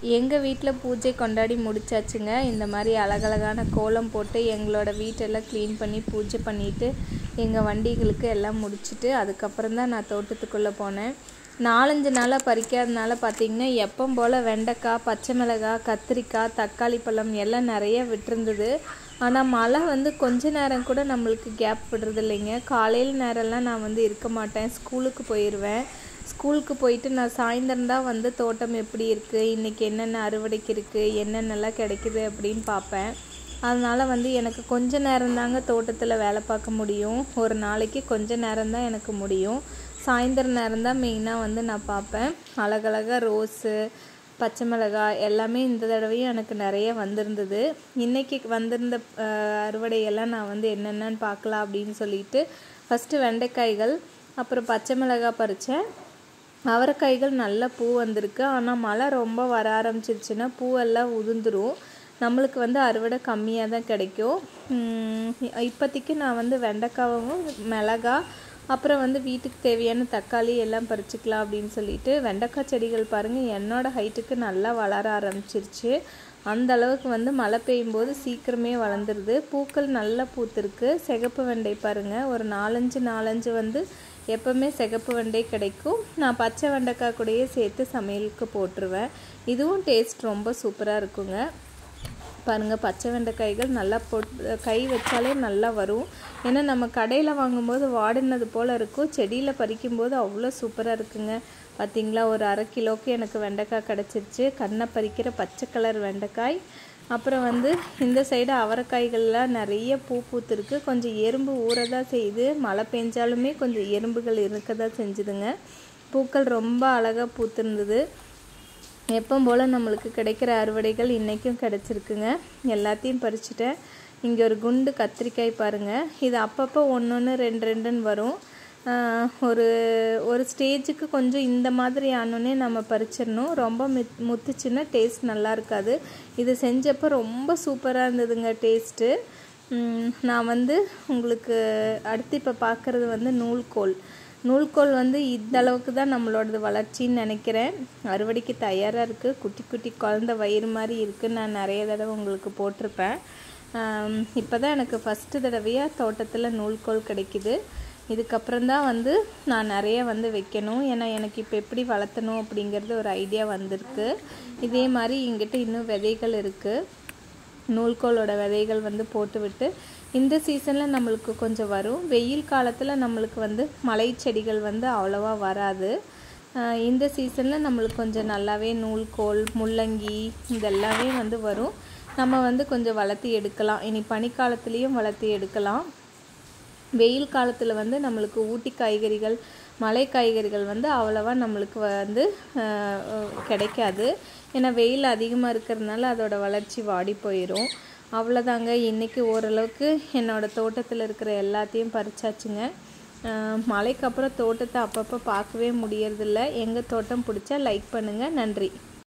எங்கள் வீட்டில் பூஜை கொண்டாடி முடிச்சாச்சுங்க இந்த மாதிரி அழகழகான கோலம் போட்டு எங்களோட வீட்டெல்லாம் க்ளீன் பண்ணி பூஜை பண்ணிவிட்டு எங்கள் வண்டிகளுக்கு எல்லாம் முடிச்சுட்டு அதுக்கப்புறம் தான் நான் தோட்டத்துக்குள்ளே போனேன் நாலஞ்சு நாளாக பறிக்காதனால பார்த்தீங்கன்னா எப்பவும் போல் வெண்டைக்காய் பச்சை மிளகாய் கத்திரிக்காய் தக்காளி பழம் எல்லாம் நிறைய விட்டுருந்தது ஆனால் மழை வந்து கொஞ்ச நேரம் கூட நம்மளுக்கு கேப் விடுறது இல்லைங்க காலையில் நேரம்லாம் நான் வந்து இருக்க மாட்டேன் ஸ்கூலுக்கு போயிடுவேன் ஸ்கூலுக்கு போயிட்டு நான் சாயந்தரம் தான் வந்து தோட்டம் எப்படி இருக்குது இன்றைக்கி என்னென்ன அறுவடைக்கு இருக்குது என்னென்னலாம் கிடைக்குது அப்படின்னு பார்ப்பேன் அதனால் வந்து எனக்கு கொஞ்ச நேரம் தாங்க தோட்டத்தில் வேலை பார்க்க முடியும் ஒரு நாளைக்கு கொஞ்ச நேரம் தான் எனக்கு முடியும் சாயந்தரம் நேரம் தான் மெயினாக வந்து நான் பார்ப்பேன் அழகழகாக ரோஸு பச்சை மிளகாய் எல்லாமே இந்த தடவையும் எனக்கு நிறைய வந்திருந்தது இன்றைக்கி வந்திருந்த அஹ், அறுவடையெல்லாம் நான் வந்து என்னென்னன்னு பார்க்கலாம் அப்படின்னு சொல்லிட்டு ஃபஸ்ட்டு வெண்டைக்காய்கள் அப்புறம் பச்சை மிளகாய் பறித்தேன் அவரைக்காய்கள் நல்ல பூ வந்திருக்கு ஆனால் மழை ரொம்ப வர ஆரம்பிச்சிருச்சுன்னா பூவெல்லாம் உதிர்ந்துரும் நம்மளுக்கு வந்து அறுவடை கம்மியாக தான் கிடைக்கும் உம், இப்போதைக்கு நான் வந்து வெண்டைக்காவும் மிளகா அப்புறம் வந்து வீட்டுக்கு தேவையான தக்காளி எல்லாம் பறிச்சுக்கலாம் அப்படின்னு சொல்லிட்டு வெண்டைக்காய் செடிகள் பாருங்கள் என்னோட ஹைட்டுக்கு நல்லா வளர ஆரம்பிச்சிருச்சு அந்த அளவுக்கு வந்து மழை பெய்யும் போது சீக்கிரமே வளர்ந்துருது பூக்கள் நல்லா பூத்திருக்கு சிகப்பு வெண்டை பாருங்கள் ஒரு நாலஞ்சு நாலஞ்சு வந்து எப்போவுமே சிகப்பு வெண்டை கிடைக்கும் நான் பச்சை வெண்டைக்காய் கூடயே சேர்த்து சமையலுக்கு போட்டுருவேன் இதுவும் டேஸ்ட் ரொம்ப சூப்பராக இருக்குங்க பாருங்கள் பச்சை வெண்டைக்காய்கள் நல்லா போட்டு கை வச்சாலே நல்லா வரும் ஏன்னா நம்ம கடையில் வாங்கும்போது வாடினது போல் இருக்கும் செடியில் பறிக்கும்போது அவ்வளோ சூப்பராக இருக்குங்க பார்த்தீங்களா ஒரு அரை கிலோக்கு எனக்கு வெண்டைக்காய் கிடச்சிருச்சு கண்ணை பறிக்கிற பச்சை கலர் வெண்டைக்காய் அப்புறம் வந்து இந்த சைடு அவரைக்காய்கள்லாம் நிறைய பூ பூத்துருக்கு கொஞ்சம் எறும்பு ஊற தான் செய்யுது மழை பெஞ்சாலுமே கொஞ்சம் எறும்புகள் இருக்க தான் செஞ்சுதுங்க பூக்கள் ரொம்ப அழகாக பூத்திருந்தது எப்பவும் போல் நம்மளுக்கு கிடைக்கிற அறுவடைகள் இன்றைக்கும் கிடச்சிருக்குங்க எல்லாத்தையும் பறிச்சுட்டேன் இங்கே ஒரு குண்டு கத்திரிக்காய் பாருங்கள் இது அப்பப்போ ஒன்று ஒன்று ரெண்டு ரெண்டுன்னு வரும் ஆஹ் ஒரு ஒரு ஸ்டேஜுக்கு கொஞ்சம் இந்த மாதிரி ஆனோடனே நம்ம பறிச்சிடணும் ரொம்ப மித் முத்துச்சுன்னா டேஸ்ட் நல்லா இருக்காது இது செஞ்சப்போ ரொம்ப சூப்பராக இருந்ததுங்க டேஸ்ட்டு நான் வந்து உங்களுக்கு அடுத்து இப்போ பார்க்குறது வந்து நூல்கோல் நூல்கோல் வந்து இந்த அளவுக்கு தான் நம்மளோடது வளர்ச்சின்னு நினைக்கிறேன் அறுவடைக்கு தயாராக இருக்குது குட்டி குட்டி குழந்த வயிறு மாதிரி இருக்குன்னு நான் நிறைய தடவை உங்களுக்கு போட்டிருப்பேன் இப்போ தான் எனக்கு ஃபஸ்ட்டு தடவையாக தோட்டத்தில் நூல்கோல் கிடைக்குது இதுக்கப்புறம் தான் வந்து நான் நிறைய வந்து வைக்கணும் ஏன்னா எனக்கு இப்போ எப்படி வளர்த்தணும் அப்படிங்கிறது ஒரு ஐடியா வந்திருக்கு இதே மாதிரி இங்கிட்ட இன்னும் விதைகள் இருக்குது நூல்கோலோட விதைகள் வந்து போட்டுவிட்டு இந்த சீசனில் நம்மளுக்கு கொஞ்சம் வரும் வெயில் காலத்தில் நம்மளுக்கு வந்து மலை செடிகள் வந்து அவ்வளோவா வராது ஆஹ் இந்த சீசனில் நம்மளுக்கு கொஞ்சம் நல்லாவே நூல்கோல் முள்ளங்கி இதெல்லாமே வந்து வரும் நம்ம வந்து கொஞ்சம் வளர்த்தி எடுக்கலாம் இனி பனிக்காலத்துலேயும் வளர்த்தி எடுக்கலாம் வெயில் காலத்தில் வந்து நம்மளுக்கு ஊட்டி காய்கறிகள் மலை காய்கறிகள் வந்து அவ்வளோவா நம்மளுக்கு வந்து ஆஹ், அஹ், கிடைக்காது ஏன்னா வெயில் அதிகமாக இருக்கிறதுனால அதோட வளர்ச்சி வாடி போயிடும் அவ்வளோதாங்க இன்றைக்கி ஓரளவுக்கு என்னோடய தோட்டத்தில் இருக்கிற எல்லாத்தையும் பறிச்சாச்சுங்க ஆஹ், மழைக்கு அப்புறம் தோட்டத்தை அப்பப்போ பார்க்கவே முடியறதில்ல எங்கள் தோட்டம் பிடிச்சா லைக் பண்ணுங்கள் நன்றி